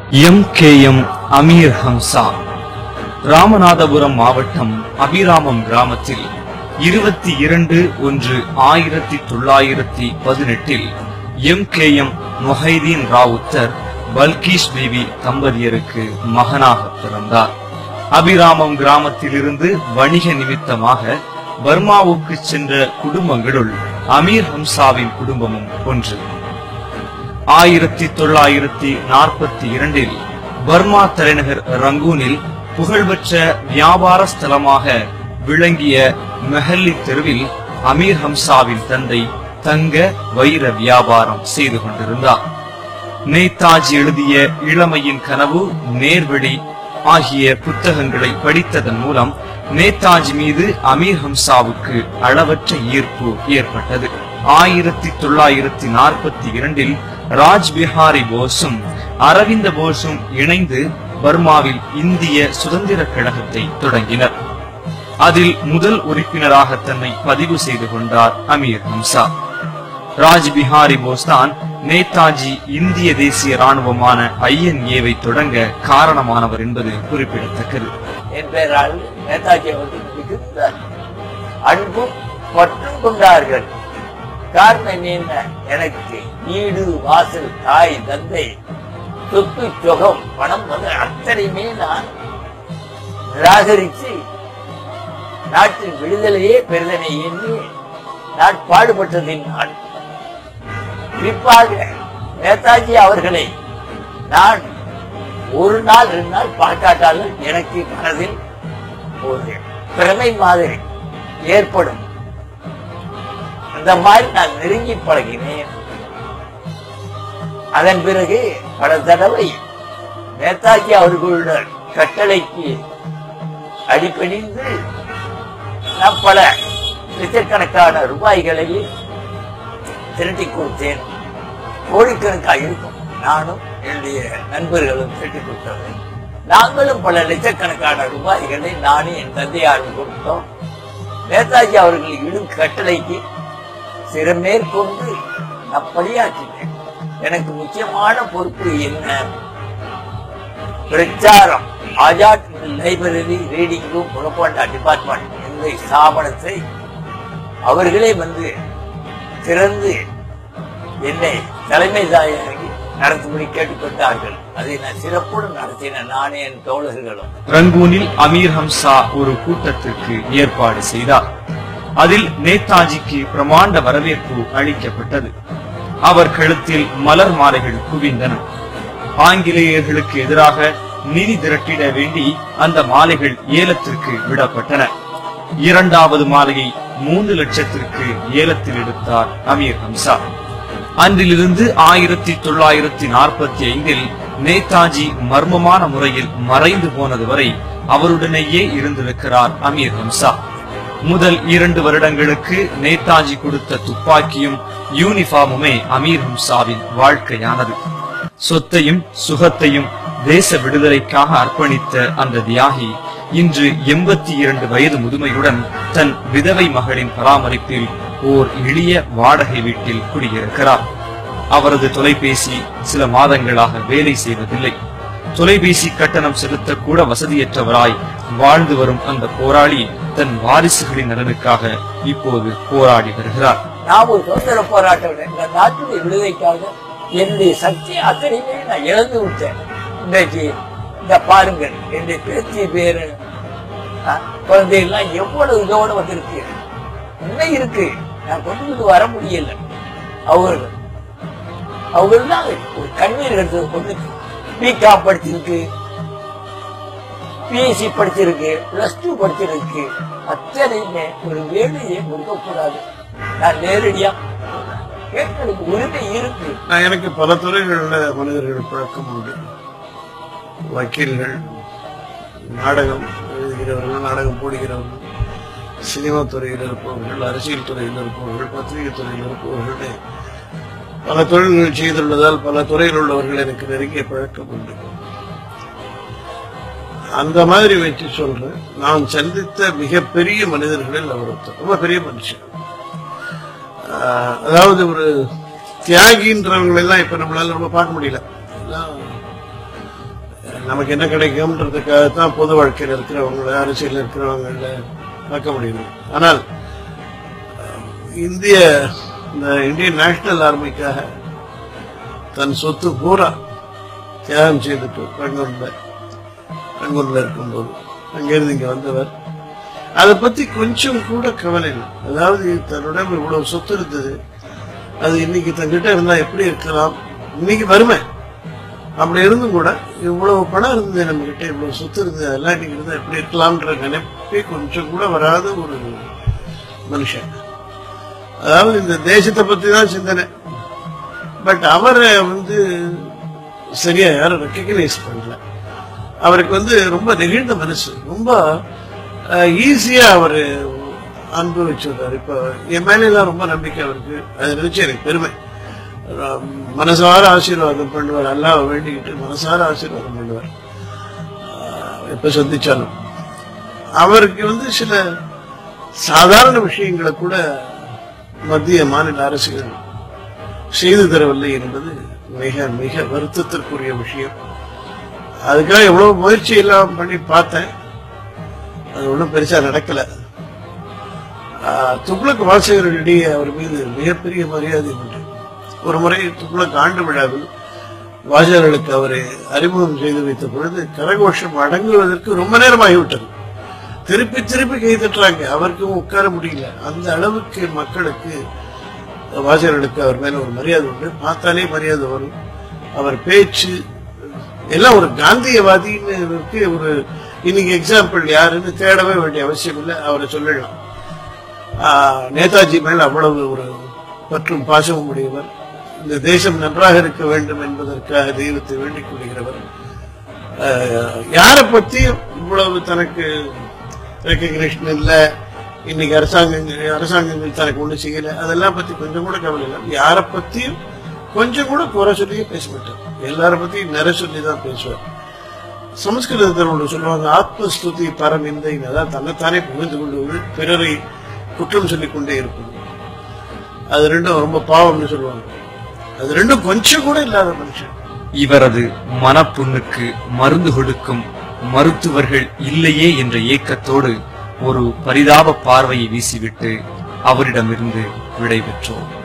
M K M Amir Hamza Ramanathapuram மாவட்டம் அபிராமம் கிராமத்தில் இருபத்தி இரண்டு ஒன்று ஆயிரத்தி தொள்ளாயிரத்தி பதினெட்டில் M K M Mohideen Rowther Balkis Bibi தம்பதியருக்கு மகனாக பிறந்தார் அபிராமம் கிராமத்திலிருந்து வணிக நிமித்தமாக பர்மாவுக்கு சென்ற குடும்பங்களுள் அமீர் ஹம்சாவின் குடும்பமும் ஒன்று ஆயிரத்தி தொள்ளாயிரத்தி நாற்பத்தி இரண்டில் பர்மா தலைநகர் ரங்கூனில் புகழ்பெற்ற வியாபார ஸ்தலமாக விளங்கிய மெஹல்லி தெருவில் அமீர் ஹம்சாவின் தந்தை தங்க வைர வியாபாரம் செய்து கொண்டிருந்தார் நேதாஜி எழுதிய இளமையின் கனவு நேர்வழி ஆகிய புத்தகங்களை படித்ததன் மூலம் நேதாஜி மீது அமீர் ஹம்சாவுக்கு அளவற்ற ஈர்ப்பு ஏற்பட்டது ஆயிரத்தி தொள்ளாயிரத்தி நாற்பத்தி இரண்டில் ராஜ் பிஹாரி போஸும் அரவிந்த போஸும் இணைந்து பர்மாவில் இந்திய சுதந்திர கழகத்தை தொடங்கினர் அதில் முதல் உறுப்பினராக தன்னை பதிவு செய்து கொண்டார் அமீர் ஹம்சா ராஜ் பிஹாரி போஸ் தான் நேதாஜி இந்திய தேசிய ராணுவமான ஐஎன்ஏவை தொடங்க காரணமானவர் என்பது குறிப்பிடத்தக்கது என் பெயரால் நேதாஜி அவர்கள் மிகுந்த அன்பும் பற்றும் கொண்டார்கள் காரணம் என்ன எனக்கு வீடு வாசல் தாய் தந்தை சொத்து சுகம் பணம் வந்து அத்தனையுமே நான் நிராகரித்து நாட்டின் விடுதலையே பெரிதனை எண்ணி நான் பாடுபட்டதின் நான் குறிப்பாக நேதாஜி அவர்களை நான் ஒரு நாள் ரெண்டு நாள் பார்க்காட்டாலும் எனக்கு மனதில் ஒரு பிரமை மாதிரி ஏற்படும் அந்த மாதிரி நான் நெருங்கி பழகினேன் அதன் பிறகு பல தடவை நேதாஜி அவர்களுடைய கட்டளைக்கு அடிபணிந்து நான் பல லட்சக்கணக்கான ரூபாய்களை திரட்டி கொடுத்தேன் கோடிக்கணக்காக இருக்கும் நானும் என்னுடைய நண்பர்களும் திரட்டி கொடுத்தவர்கள் நாங்களும் பல லட்சக்கணக்கான ரூபாய்களை நானும் என் தந்தையாரும் கொடுத்தோம் நேதாஜி அவர்கள் இடும் கட்டளைக்கு சிறமேற்கொண்டு நான் பணியாற்றினேன் எனக்கு முக்கியமான பொறுப்பு என்ன பிரச்சாரம் Azad library reading room propaganda department என்ற ஸ்தாபனத்தை அவர்களே வந்து திறந்து என்னை தலைமை தாயாகி நடத்தும்படி கேட்டுக்கொண்டார்கள் அதை நான் சிறப்புடன் நடத்தின நானே என் தோழர்களும் ரங்கூனில் அமீர் ஹம்சா ஒரு கூட்டத்திற்கு ஏற்பாடு செய்தார் அதில் நேதாஜிக்கு பிரமாண்ட வரவேற்பு அளிக்கப்பட்டது அவர் கழுத்தில் மலர் மாலைகள் குவிந்தன ஆங்கிலேயர்களுக்கு எதிராக நிதி திரட்டிட வேண்டி அந்த மாலைகள் ஏலத்திற்கு விடப்பட்டன இரண்டாவது மாலையை மூன்று லட்சத்திற்கு ஏலத்தில் எடுத்தார் அமீர் ஹம்சா அன்றிலிருந்து ஆயிரத்தி தொள்ளாயிரத்தி நாற்பத்தி ஐந்தில் நேதாஜி மர்மமான முறையில் மறைந்து போனது வரை அவருடனேயே இருந்திருக்கிறார் அமீர் ஹம்சா முதல் இரண்டு வருடங்களுக்கு நேதாஜி கொடுத்த துப்பாக்கியும் யூனிஃபார்முமே அமீர் ஹம்சாவின் வாழ்க்கையானது சொத்தையும் சுகத்தையும் தேச விடுதலைக்காக அர்ப்பணித்த அந்த தியாகி இன்று எண்பத்தி இரண்டு வயது முதுமையுடன் தன் விதவை மகளின் பராமரிப்பில் ஓர் எளிய வாடகை வீட்டில் குடியிருக்கிறார் அவரது தொலைபேசி சில மாதங்களாக வேலை செய்வதில்லை தொலைபேசி கட்டணம் செலுத்த கூட வசதியற்றவராய் வாழ்ந்து வரும் அந்த போராளி தன் வாரிசுகளின் நலனுக்காக இப்போது போராடி வருகிறார் நான் ஒரு சுதந்திர போராட்டம் இந்த நாட்டுடைய விடுதலைக்காக என்னுடைய சக்தி அத்தனையுமே நான் இழந்து விட்டேன் இன்றைக்கு இந்த பாருங்கள் என்னுடைய பேத்தி பேரு ஆ, குழந்தைகள்லாம் எவ்வளவு இதோட வந்திருக்கு என்ன இருக்கு நான் கொண்டு வர முடியல அவர்கள் அவர்கள் தான் ஒரு கண்ணீர் எடுத்தது பொண்ணு பிகாம் படிச்சிருக்கு பிஎஸ்சி படிச்சிருக்கு பிளஸ் டூ படிச்சிருக்கு அத்தனையுமே ஒரு வேலையை கொடுக்க கூடாது நான் நேரடியா கேட்கறதுக்கு உரிமை இருக்கு நான் எனக்கு பல துறைகளில் மனிதர்கள் பழக்கம் உண்டு வக்கீல்கள் நாடகம் எழுதுகிறவர்கள் நாடகம் போடுகிறவர்கள் சினிமா துறையில் இருப்பவர்கள் அரசியல் துறையில் இருப்பவர்கள் பத்திரிகை துறையில் இருப்பவர்கள் பல தொழில்கள் செய்துள்ளதால் பல துறையில் உள்ளவர்கள் எனக்கு நெருங்கிய பழக்கம் உண்டு அந்த மாதிரி வச்சு சொல்றேன் நான் சந்தித்த மிகப்பெரிய மனிதர்களில் அவர் ஒருத்தர் ரொம்ப பெரிய மனுஷன் ஆஹ் அதாவது ஒரு தியாகின்றவங்களை எல்லாம் இப்ப நம்மளால ரொம்ப பார்க்க முடியல எல்லாம் நமக்கு என்ன கிடைக்கும்ன்றதுக்காக தான் பொது வாழ்க்கையில் இருக்கிறவங்கள அரசியல் இருக்கிறவங்கள பார்க்க முடியுது ஆனால் அஹ், இந்திய இந்த இந்தியன் நேஷனல் ஆர்மிக்காக தன் சொத்து பூரா தியாகம் செய்துட்டு பெங்களூர்ல பெங்களூர்ல இருக்கும்போது அங்கிருந்து இங்க வந்தவர் அதை பத்தி கொஞ்சம் கூட கவலை இல்லை அதாவது தன்னுடன் இவ்வளவு சொத்து இருந்தது அது இன்னைக்கு தங்கிட்ட இருந்தா எப்படி இருக்கலாம் இன்னைக்கு வறுமை அப்படி இருந்தும் கூட இவ்வளவு பணம் இருந்தது நம்ம கிட்ட இவ்வளவு சொத்து இருந்தது அதெல்லாம் இன்னைக்கு இருந்தா எப்படி இருக்கலாம்ன்ற நினைப்பே கொஞ்சம் கூட வராத ஒரு மனுஷன் அதாவது இந்த தேசத்தை பத்தி தான் சிந்தனை பட் அவரை வந்து சரியா யாரும் ரெக்கக்னைஸ் பண்ணல அவருக்கு வந்து ரொம்ப நெகிழ்ந்த மனசு ரொம்ப ஈஸியா அவரு அனுபவிச்சுடுறாரு இப்ப என் மேல எல்லாம் ரொம்ப நம்பிக்கை அவருக்கு அதை நினைச்சு எனக்கு பெருமை அஹ் மனசார ஆசீர்வாதம் பண்ணுவார் அல்லாஹ் வேண்டிக்கிட்டு மனசார ஆசீர்வாதம் பண்ணுவார் அஹ் எப்ப சந்திச்சாலும் அவருக்கு வந்து சில சாதாரண விஷயங்களை கூட மத்திய மாநில அரசுகள் செய்து தரவில்லை என்பது மிக மிக வருத்தத்திற்குரிய விஷயம் அதுக்காக எவ்வளவு முயற்சி எல்லாம் பண்ணி பார்த்தேன் அது ஒன்றும் பெருசா நடக்கல ஆஹ், துக்ளக் வாசகர்களிடையே அவர் மீது மிகப்பெரிய மரியாதை உண்டு ஒரு முறை துக்ளக் ஆண்டு விழாவில் வாசகர்களுக்கு அவரை அறிமுகம் செய்து வைத்த பொழுது கரகோஷம் அடங்குவதற்கு ரொம்ப நேரம் ஆகிவிட்டது திருப்பி திருப்பி கை தட்டுறாங்க அவருக்கும் உட்கார முடியல அந்த அளவுக்கு மக்களுக்கு வாசகர்களுக்கு அவர் மேல ஒரு மரியாதை உண்டு பார்த்தாலே மரியாதை வரும் அவர் பேச்சு எல்லாம் ஒரு காந்தியவாதின்னு இருக்கு ஒரு இன்னைக்கு எக்ஸாம்பிள் யாருன்னு தேடவே வேண்டிய அவசியம் இல்லை அவரை சொல்லிடலாம் ஆஹ், நேதாஜி மேல் அவ்வளவு ஒரு பற்றும் பாசமும் உடையவர் இந்த தேசம் நன்றாக இருக்க வேண்டும் என்பதற்காக தெய்வத்தை வேண்டிக் கொள்கிறவர் ஆஹ், யாரை பத்தியும் இவ்வளவு தனக்கு ரெக்கக்னேஷன் இல்ல இன்னைக்கு அரசாங்கங்கள் அரசாங்கங்கள் தனக்கு ஒண்ணு செய்யல அதெல்லாம் பத்தி கொஞ்சம் கூட கவலை இல்லை யாரை பத்தியும் கொஞ்சம் கூட குறை சொல்லியே பேச மாட்டார் எல்லார பத்தியும் நிறை சொல்லி தான் பேசுவார் சமஸ்கிருதத்தில் ஒன்று சொல்லுவாங்க ஆத்மஸ்துதி பரநிந்தை அதான் தன்னைத்தானே புரிந்து கொள்வது பிறரை குற்றம் சொல்லிக் கொண்டே இருக்கும் அது ரெண்டும் ரொம்ப பாவம்னு சொல்லுவாங்க அது ரெண்டும் கொஞ்சம் கூட இல்லாத மனுஷன் இவரது மனப்புண்ணுக்கு மருந்து கொடுக்கும் மருத்துவர்கள் இல்லையே என்ற ஏக்கத்தோடு ஒரு பரிதாப பார்வையை வீசிவிட்டு அவரிடமிருந்து விடைபெற்றோம்